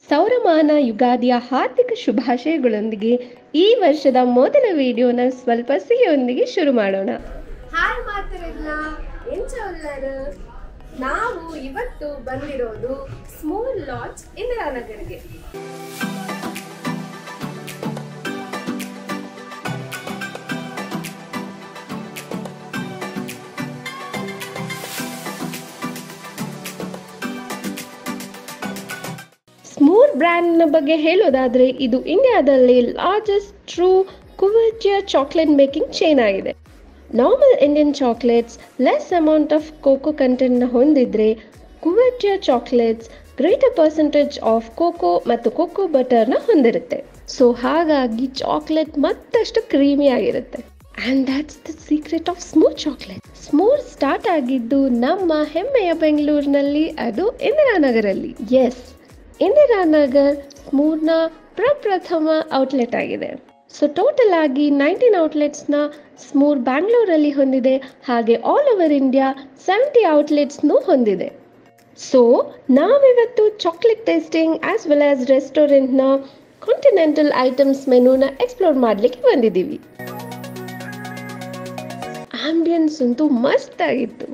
ಸೌರಮಾನ ಯುಗಾದಿಯ ಹಾರ್ದಿಕ ಶುಭಾಶಯಗಳೊಂದಿಗೆ ಈ ವರ್ಷದ ಮೊದಲ ವಿಡಿಯೋನ ಸ್ವಲ್ಪ ಸಿಹಿಯೊಂದಿಗೆ ಶುರು ಮಾಡೋಣ ಹಾಯ್ ಮಾತರೆಲ್ಲ ಎಂಚಲ್ಲರು ನಾವು ಇವತ್ತು ಬಂದಿರೋದು ಸ್ಮೂಲ್ ಲಾಂಚ್ ಇಂದಿರಾನಗರ್ಗೆ ಸ್ಮೂರ್ ಬ್ರ್ಯಾಂಡ್ನ ಬಗ್ಗೆ ಹೇಳೋದಾದ್ರೆ ಇದು ಇಂಡಿಯಾದಲ್ಲಿ largest true couverture chocolate making chain ಆಗಿದೆ normal Indian chocolates less amount of cocoa ಕಂಟೆಂಟ್ನ ಹೊಂದಿದ್ರೆ couverture chocolates greater percentage of cocoa ಮತ್ತು ಕೋಕೋ ಬಟರ್ನ ಹೊಂದಿರುತ್ತೆ ಸೊ ಹಾಗಾಗಿ ಚಾಕ್ಲೇಟ್ ಮತ್ತಷ್ಟು ಕ್ರೀಮಿ ಆಗಿರುತ್ತೆ and that's the secret of Smoor chocolate Smoor start ಆಗಿದ್ದು ನಮ್ಮ ಹೆಮ್ಮೆಯ ಬೆಂಗಳೂರಿನಲ್ಲಿ ಅದು ಇಂದಿರಾನಗರಲ್ಲಿ ಎಸ್ ಇಂದಿರಾನಗರ್ ಸ್ಮೂರ್ನ ಪ್ರಪ್ರಥಮ ಔಟ್ಲೆಟ್ ಆಗಿದೆ ಸೊ ಟೋಟಲ್ ಆಗಿ ನೈನ್ಟೀನ್ ಔಟ್ಲೆಟ್ಸ್ನ ಸ್ಮೂರ್ ಬ್ಯಾಂಗ್ಳೂರಲ್ಲಿ ಹೊಂದಿದೆ ಹಾಗೆ ಆಲ್ ಓವರ್ ಇಂಡಿಯಾ ಸೆವೆಂಟಿ ಔಟ್ಲೆಟ್ಸ್ನೂ ಹೊಂದಿದೆ ಸೊ ನಾವಿವತ್ತು chocolate tasting as well as ರೆಸ್ಟೋರೆಂಟ್ನ ಕಾಂಟಿನೆಂಟಲ್ ಐಟಮ್ಸ್ ಮೆನುನ ಎಕ್ಸ್ಪ್ಲೋರ್ ಮಾಡಲಿಕ್ಕೆ ಬಂದಿದ್ದೀವಿ ಆಂಬಿಯನ್ಸ್ ಅಂತೂ ಮಸ್ತ್ ಆಗಿತ್ತು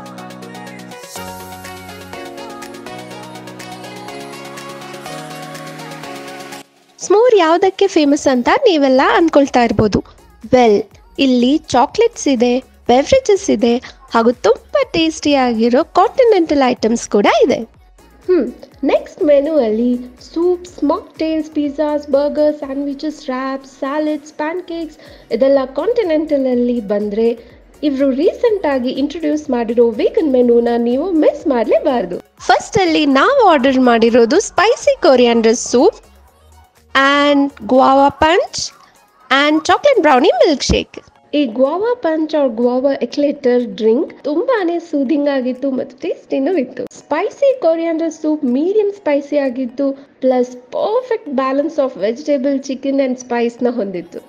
ಸ್ಮೂರ್ ಯಾವುದಕ್ಕೆ ಫೇಮಸ್ ಅಂತ ನೀವೆಲ್ಲ ಅಂದ್ಕೊಳ್ತಾ ಇರ್ಬೋದು ವೆಲ್ ಇಲ್ಲಿ ಚಾಕ್ಲೇಟ್ಸ್ ಇದೆ ಬೆವ್ರೇಜಸ್ ಇದೆ ಹಾಗೂ ತುಂಬ ಟೇಸ್ಟಿಯಾಗಿರೋ ಕಾಂಟಿನೆಂಟಲ್ ಐಟಮ್ಸ್ ಕೂಡ ಇದೆ ಹ್ಞೂ ನೆಕ್ಸ್ಟ್ ಮೆನು ಅಲ್ಲಿ soups mocktails pizzas burger sandwiches wraps salads pancakes ಇದೆಲ್ಲ ಕಾಂಟಿನೆಂಟಲಲ್ಲಿ ಬಂದರೆ ಇವರು ರೀಸೆಂಟ್ ಆಗಿ ಇಂಟ್ರೊಡ್ಯೂಸ್ ಮಾಡಿರೋ ವೇಗನ್ ಮೆನುನ ನೀವು ಮಿಸ್ ಮಾಡಲೇಬಾರ್ದು ಫಸ್ಟ್ ಅಲ್ಲಿ ನಾವು ಆರ್ಡರ್ ಮಾಡಿರೋದು spicy coriander soup and guava punch and chocolate brownie milk shake ಈ ಗುವಾವಾ ಪಂಚ್ ಅವ್ರ ಗುವಾವಾ ಎಕ್ಲೇಟರ್ ಡ್ರಿಂಕ್ ತುಂಬಾನೇ ಸೂದಿಂಗ್ ಆಗಿತ್ತು ಮತ್ತು ಟೇಸ್ಟಿನೂ ಇತ್ತು spicy coriander soup medium spicy ಆಗಿತ್ತು plus perfect balance of vegetable chicken and ಸ್ಪೈಸ್ನ ಹೊಂದಿತ್ತು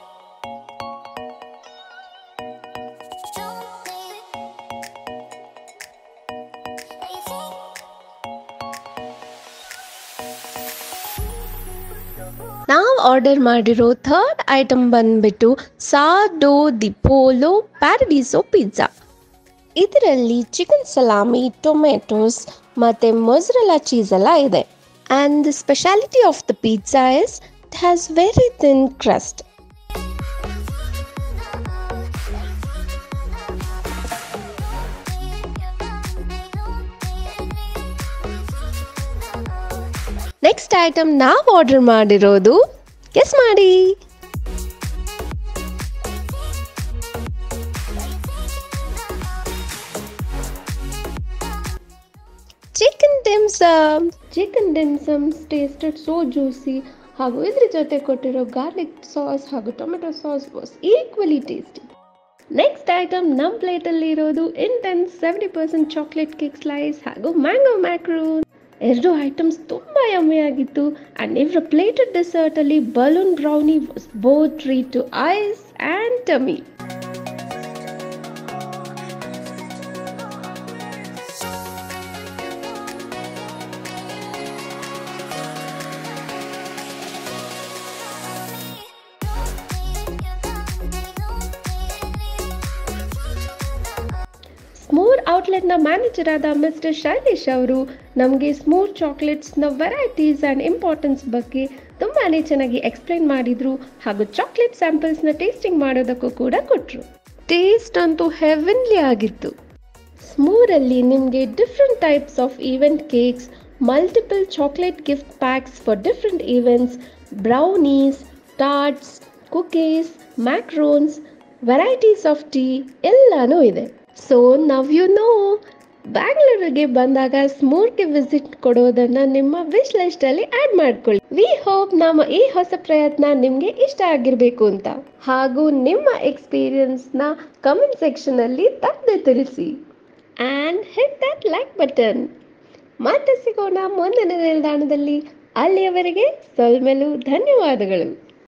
ನಾವು ಆರ್ಡರ್ ಮಾಡಿರೋ ಥರ್ಡ್ ಐಟಮ್ ಬಂದ್ಬಿಟ್ಟು ಸಾಡೋ ದಿ ಪೋಲೋ ಪ್ಯಾರಡೀಸೋ ಪಿಜ್ಜಾ ಇದರಲ್ಲಿ ಚಿಕನ್ ಸಲಾಮಿ ಟೊಮೆಟೊಸ್ ಮತ್ತು ಮೊಜ್ರೆಲಾ ಚೀಸ್ ಎಲ್ಲ ಇದೆ and the speciality of the pizza is it has very thin crust next item ನಾವು ಆರ್ಡರ್ ಮಾಡಿರೋದು ಗೆಸ್ ಮಾಡಿ chicken dimsum chicken dimsums tasted so juicy ಹಾಗೂ ಇದ್ರ ಜೊತೆ ಕೊಟ್ಟಿರೋ ಗಾರ್ಲಿಕ್ ಸಾಸ್ ಹಾಗೂ tomato sauce was equally tasty next item ನಮ್ಮ ಪ್ಲೇಟಲ್ಲಿ ಇರೋದು intense seventy percent chocolate cake slice ಹಾಗೂ ಮ್ಯಾಂಗೋ ಮ್ಯಾಕ್ರೂನ್ ಎರಡು ಐಟಮ್ಸ್ ತುಂಬ ಯಮ್ಮಿ ಆಗಿತ್ತು ಆ್ಯಂಡ್ ಇವರ ಪ್ಲೇಟೆಡ್ ಡೆಸರ್ಟಲ್ಲಿ balloon brownie was both treat to eyes and tummy Smoor ಔಟ್ಲೆಟ್ನ ಮ್ಯಾನೇಜರ್ ಆದ ಮಿಸ್ಟರ್ ಶೈಲೇಶ್ ಅವರು ನಮಗೆ ಸ್ಮೂರ್ ಚಾಕ್ಲೇಟ್ಸ್ನ ವೆರೈಟೀಸ್ ಆ್ಯಂಡ್ ಇಂಪಾರ್ಟೆನ್ಸ್ ಬಗ್ಗೆ ತುಂಬಾ ಚೆನ್ನಾಗಿ ಎಕ್ಸ್ಪ್ಲೈನ್ ಮಾಡಿದರು ಹಾಗೂ ಚಾಕ್ಲೇಟ್ ಸ್ಯಾಂಪಲ್ಸ್ನ ಟೇಸ್ಟಿಂಗ್ ಮಾಡೋದಕ್ಕೂ ಕೂಡ ಕೊಟ್ಟರು ಟೇಸ್ಟ್ ಅಂತೂ ಹೆವೆನ್ಲಿ ಆಗಿತ್ತು ಸ್ಮೂರಲ್ಲಿ ನಿಮಗೆ different types of event cakes multiple chocolate gift packs for different events brownies tarts cookies macarons varieties of tea ಎಲ್ಲನೂ ಇದೆ ಸೊ ನವ್ ಯು ನೋ ಬ್ಯಾಂಗ್ಳೂರಿಗೆ ಬಂದಾಗ ಸ್ಮೂರ್ಗೆ ವಿಸಿಟ್ ಕೊಡೋದನ್ನ ನಿಮ್ಮ ವಿಶ್ ಲಿಸ್ಟಲ್ಲಿ ಆ್ಯಡ್ ಮಾಡ್ಕೊಳ್ಳಿ ವಿ ಹೋಪ್ ನಮ್ಮ ಈ ಹೊಸ ಪ್ರಯತ್ನ ನಿಮಗೆ ಇಷ್ಟ ಆಗಿರಬೇಕು ಅಂತ ಹಾಗೂ ನಿಮ್ಮ ಎಕ್ಸ್ಪೀರಿಯನ್ಸ್ನ ಕಮೆಂಟ್ ಸೆಕ್ಷನಲ್ಲಿ ತಪ್ಪದೆ ತಿಳಿಸಿ and hit that like button ಮತ್ತೆ ಸಿಗೋಣ ಮುಂದಿನ ನಿಲ್ದಾಣದಲ್ಲಿ ಅಲ್ಲಿಯವರೆಗೆ ಸೊಲ್ಮೆಲು ಧನ್ಯವಾದಗಳು